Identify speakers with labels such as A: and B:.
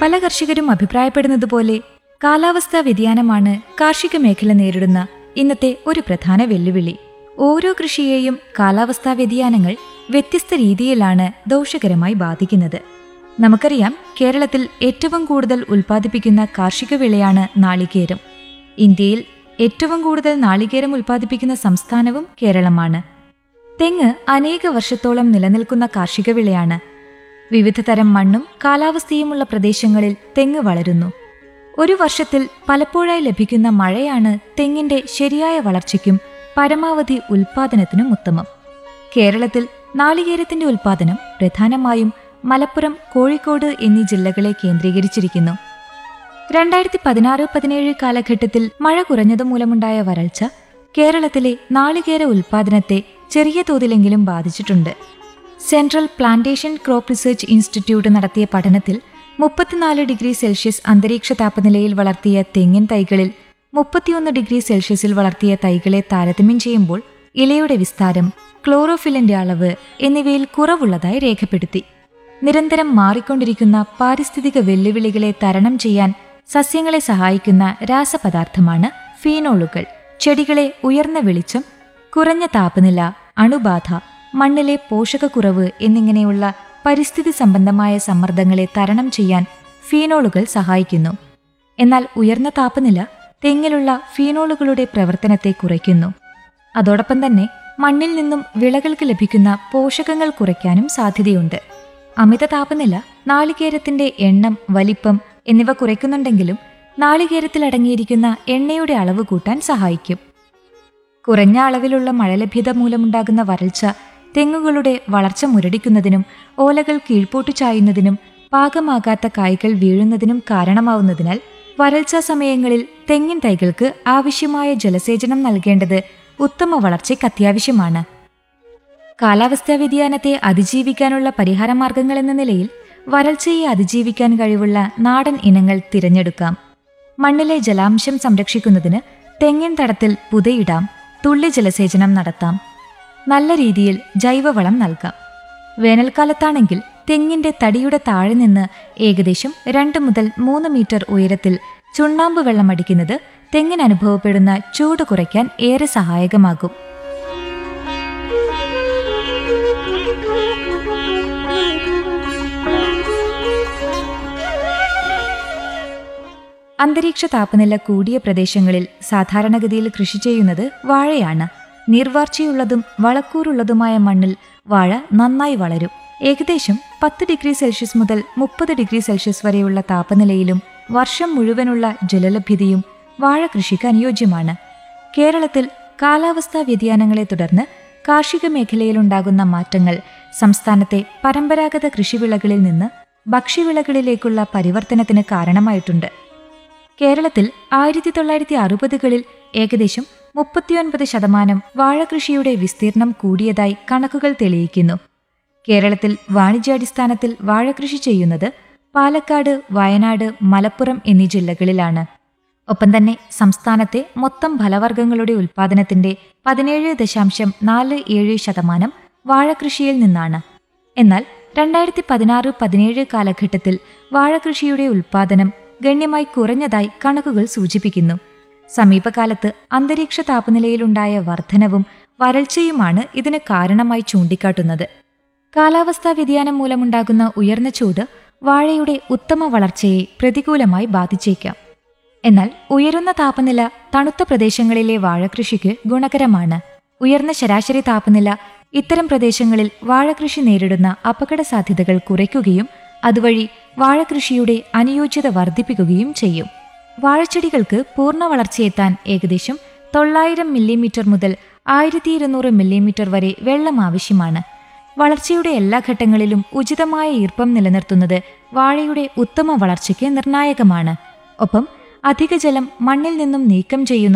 A: പല കർഷകരും അഭിപ്രായപ്പെടുന്നതുപോലെ കാലാവസ്ഥാ വ്യതിയാനമാണ് കാർഷിക മേഖല നേരിടുന്ന ഇന്നത്തെ ഒരു പ്രധാന വെല്ലുവിളി ഓരോ കൃഷിയെയും കാലാവസ്ഥാ വ്യതിയാനങ്ങൾ വ്യത്യസ്ത രീതിയിലാണ് ദോഷകരമായി ബാധിക്കുന്നത് നമുക്കറിയാം കേരളത്തിൽ ഏറ്റവും കൂടുതൽ ഉൽപ്പാദിപ്പിക്കുന്ന കാർഷിക വിളയാണ് നാളികേരം ഇന്ത്യയിൽ ഏറ്റവും കൂടുതൽ നാളികേരം ഉൽപ്പാദിപ്പിക്കുന്ന സംസ്ഥാനവും കേരളമാണ് തെങ്ങ് അനേക വർഷത്തോളം നിലനിൽക്കുന്ന കാർഷിക വിളയാണ് വിവിധ തരം മണ്ണും കാലാവസ്ഥയുമുള്ള പ്രദേശങ്ങളിൽ തെങ്ങ് വളരുന്നു ഒരു വർഷത്തിൽ പലപ്പോഴായി ലഭിക്കുന്ന മഴയാണ് തെങ്ങിന്റെ ശരിയായ വളർച്ചയ്ക്കും പരമാവധി ഉൽപാദനത്തിനും ഉത്തമം കേരളത്തിൽ നാളികേരത്തിന്റെ ഉൽപാദനം പ്രധാനമായും മലപ്പുറം കോഴിക്കോട് എന്നീ ജില്ലകളെ കേന്ദ്രീകരിച്ചിരിക്കുന്നു രണ്ടായിരത്തി പതിനാറ് പതിനേഴ് കാലഘട്ടത്തിൽ മഴ കുറഞ്ഞതുമൂലമുണ്ടായ വരൾച്ച കേരളത്തിലെ നാളികേര ഉൽപാദനത്തെ ചെറിയ തോതിലെങ്കിലും ബാധിച്ചിട്ടുണ്ട് central plantation crop research institute നടത്തിയ പഠനത്തിൽ മുപ്പത്തിനാല് ഡിഗ്രി സെൽഷ്യസ് അന്തരീക്ഷ താപനിലയിൽ വളർത്തിയ തെങ്ങിൻ തൈകളിൽ മുപ്പത്തിയൊന്ന് ഡിഗ്രി സെൽഷ്യസിൽ വളർത്തിയ തൈകളെ താരതമ്യം ചെയ്യുമ്പോൾ ഇലയുടെ വിസ്താരം ക്ലോറോഫിലിന്റെ അളവ് എന്നിവയിൽ കുറവുള്ളതായി രേഖപ്പെടുത്തി നിരന്തരം മാറിക്കൊണ്ടിരിക്കുന്ന പാരിസ്ഥിതിക വെല്ലുവിളികളെ തരണം ചെയ്യാൻ സസ്യങ്ങളെ സഹായിക്കുന്ന രാസപദാർത്ഥമാണ് ഫീനോളുകൾ ചെടികളെ ഉയർന്ന വെളിച്ചം കുറഞ്ഞ താപനില അണുബാധ മണ്ണിലെ പോഷകക്കുറവ് എന്നിങ്ങനെയുള്ള പരിസ്ഥിതി സംബന്ധമായ സമ്മർദ്ദങ്ങളെ തരണം ചെയ്യാൻ ഫീനോളുകൾ സഹായിക്കുന്നു എന്നാൽ ഉയർന്ന താപനില തെങ്ങിലുള്ള ഫീനോളുകളുടെ പ്രവർത്തനത്തെ കുറയ്ക്കുന്നു അതോടൊപ്പം തന്നെ മണ്ണിൽ നിന്നും വിളകൾക്ക് ലഭിക്കുന്ന പോഷകങ്ങൾ കുറയ്ക്കാനും സാധ്യതയുണ്ട് അമിത താപനില നാളികേരത്തിന്റെ എണ്ണം വലിപ്പം എന്നിവ കുറയ്ക്കുന്നുണ്ടെങ്കിലും നാളികേരത്തിൽ അടങ്ങിയിരിക്കുന്ന എണ്ണയുടെ അളവ് കൂട്ടാൻ സഹായിക്കും കുറഞ്ഞ അളവിലുള്ള മഴ ലഭ്യത മൂലമുണ്ടാകുന്ന വരൾച്ച തെങ്ങുകളുടെ വളർച്ച മുരടിക്കുന്നതിനും ഓലകൾ കീഴ്പോട്ടു ചായുന്നതിനും പാകമാകാത്ത കായ്കൾ വീഴുന്നതിനും കാരണമാവുന്നതിനാൽ വരൾച്ചാ സമയങ്ങളിൽ തെങ്ങിൻ തൈകൾക്ക് ആവശ്യമായ ജലസേചനം നൽകേണ്ടത് ഉത്തമ വളർച്ചയ്ക്ക് അത്യാവശ്യമാണ് കാലാവസ്ഥാ വ്യതിയാനത്തെ അതിജീവിക്കാനുള്ള പരിഹാരമാർഗങ്ങൾ എന്ന നിലയിൽ വരൾച്ചയെ അതിജീവിക്കാൻ കഴിവുള്ള നാടൻ ഇനങ്ങൾ തിരഞ്ഞെടുക്കാം മണ്ണിലെ ജലാംശം സംരക്ഷിക്കുന്നതിന് തെങ്ങിൻ തടത്തിൽ പുതയിടാം തുള്ളി ജലസേചനം നടത്താം നല്ല രീതിയിൽ ജൈവവളം നൽകാം വേനൽക്കാലത്താണെങ്കിൽ തെങ്ങിന്റെ തടിയുടെ താഴെ നിന്ന് ഏകദേശം രണ്ട് മുതൽ മൂന്ന് മീറ്റർ ഉയരത്തിൽ ചുണ്ണാമ്പ് വെള്ളം അടിക്കുന്നത് തെങ്ങിന് അനുഭവപ്പെടുന്ന ചൂട് കുറയ്ക്കാൻ ഏറെ സഹായകമാകും അന്തരീക്ഷ താപനില കൂടിയ പ്രദേശങ്ങളിൽ സാധാരണഗതിയിൽ കൃഷി ചെയ്യുന്നത് വാഴയാണ് നീർവാർച്ചയുള്ളതും വളക്കൂറുള്ളതുമായ മണ്ണിൽ വാഴ നന്നായി വളരും ഏകദേശം പത്ത് ഡിഗ്രി സെൽഷ്യസ് മുതൽ മുപ്പത് ഡിഗ്രി സെൽഷ്യസ് വരെയുള്ള താപനിലയിലും വർഷം മുഴുവനുള്ള ജലലഭ്യതയും വാഴ കൃഷിക്ക് അനുയോജ്യമാണ് കേരളത്തിൽ കാലാവസ്ഥാ വ്യതിയാനങ്ങളെ തുടർന്ന് കാർഷിക മേഖലയിലുണ്ടാകുന്ന മാറ്റങ്ങൾ സംസ്ഥാനത്തെ പരമ്പരാഗത കൃഷിവിളകളിൽ നിന്ന് ഭക്ഷ്യവിളകളിലേക്കുള്ള പരിവർത്തനത്തിന് കാരണമായിട്ടുണ്ട് കേരളത്തിൽ ആയിരത്തി തൊള്ളായിരത്തി അറുപതുകളിൽ ഏകദേശം മുപ്പത്തിയൊൻപത് ശതമാനം വാഴകൃഷിയുടെ വിസ്തീർണം കൂടിയതായി കണക്കുകൾ തെളിയിക്കുന്നു കേരളത്തിൽ വാണിജ്യാടിസ്ഥാനത്തിൽ വാഴകൃഷി ചെയ്യുന്നത് പാലക്കാട് വയനാട് മലപ്പുറം എന്നീ ജില്ലകളിലാണ് ഒപ്പം തന്നെ സംസ്ഥാനത്തെ മൊത്തം ഫലവർഗ്ഗങ്ങളുടെ ഉൽപ്പാദനത്തിന്റെ പതിനേഴ് ദശാംശം നാല് ഏഴ് ശതമാനം വാഴകൃഷിയിൽ നിന്നാണ് എന്നാൽ രണ്ടായിരത്തി പതിനാറ് പതിനേഴ് കാലഘട്ടത്തിൽ വാഴകൃഷിയുടെ ഉൽപ്പാദനം ഗണ്യമായി കുറഞ്ഞതായി കണക്കുകൾ സൂചിപ്പിക്കുന്നു സമീപകാലത്ത് അന്തരീക്ഷ താപനിലയിലുണ്ടായ വർധനവും വരൾച്ചയുമാണ് ഇതിന് കാരണമായി ചൂണ്ടിക്കാട്ടുന്നത് കാലാവസ്ഥാ വ്യതിയാനം മൂലമുണ്ടാകുന്ന ഉയർന്ന ചൂട് വാഴയുടെ ഉത്തമ വളർച്ചയെ പ്രതികൂലമായി ബാധിച്ചേക്കാം എന്നാൽ ഉയരുന്ന താപനില തണുത്ത പ്രദേശങ്ങളിലെ വാഴകൃഷിക്ക് ഗുണകരമാണ് ഉയർന്ന ശരാശരി താപനില ഇത്തരം പ്രദേശങ്ങളിൽ വാഴകൃഷി നേരിടുന്ന അപകട സാധ്യതകൾ കുറയ്ക്കുകയും അതുവഴി വാഴകൃഷിയുടെ അനുയോജ്യത വർദ്ധിപ്പിക്കുകയും ചെയ്യും വാഴച്ചെടികൾക്ക് പൂർണ്ണ വളർച്ചയെത്താൻ ഏകദേശം തൊള്ളായിരം മില്ലിമീറ്റർ മുതൽ ആയിരത്തി ഇരുന്നൂറ് മില്ലിമീറ്റർ വരെ വെള്ളം ആവശ്യമാണ് വളർച്ചയുടെ എല്ലാ ഘട്ടങ്ങളിലും ഉചിതമായ ഈർപ്പം നിലനിർത്തുന്നത് വാഴയുടെ ഉത്തമ വളർച്ചയ്ക്ക് നിർണായകമാണ് ഒപ്പം അധിക ജലം മണ്ണിൽ നിന്നും നീക്കം ചെയ്യുന്നത്